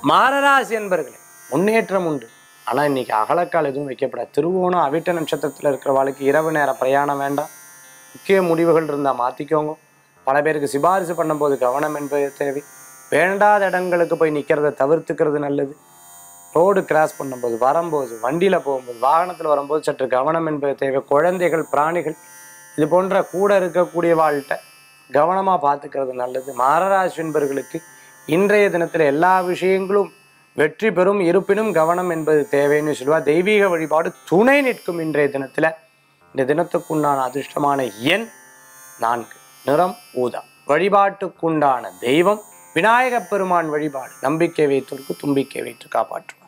மாரராசி என்பர்களே முன்னேற்றம் உண்டு ஆனால் இன்னைக்கு அகலக்கால் எதுவும் வைக்கப்படாது திருவோணம் அவிட்ட நட்சத்திரத்தில் இருக்கிறவாளுக்கு இரவு நேர பிரயாணம் வேண்டாம் முக்கிய முடிவுகள் இருந்தால் மாற்றிக்கோங்க பல பேருக்கு சிபாரிசு பண்ணும்போது கவனம் என்பது தேவை வேண்டாத இடங்களுக்கு போய் நிற்கிறத தவிர்த்துக்கிறது நல்லது ரோடு கிராஸ் பண்ணும்போது வரும்போது வண்டியில் போகும்போது வாகனத்தில் வரும்போது சற்று கவனம் என்பது தேவை குழந்தைகள் பிராணிகள் இது போன்ற கூட இருக்கக்கூடிய வாழ்கிட்ட கவனமாக பார்த்துக்கிறது நல்லது மாரராசி என்பர்களுக்கு இன்றைய தினத்தில் எல்லா விஷயங்களும் வெற்றி பெறும் இருப்பினும் கவனம் என்பது தேவைன்னு சொல்லுவா தெய்வீக வழிபாடு துணை நிற்கும் இன்றைய தினத்தில் இந்த தினத்துக்குண்டான அதிர்ஷ்டமான எண் நான்கு நிறம் ஊதா வழிபாட்டுக்குண்டான தெய்வம் விநாயகப் பெருமான் வழிபாடு நம்பிக்கை வைத்தோருக்கு தும்பிக்கை வைத்து காப்பாற்றும்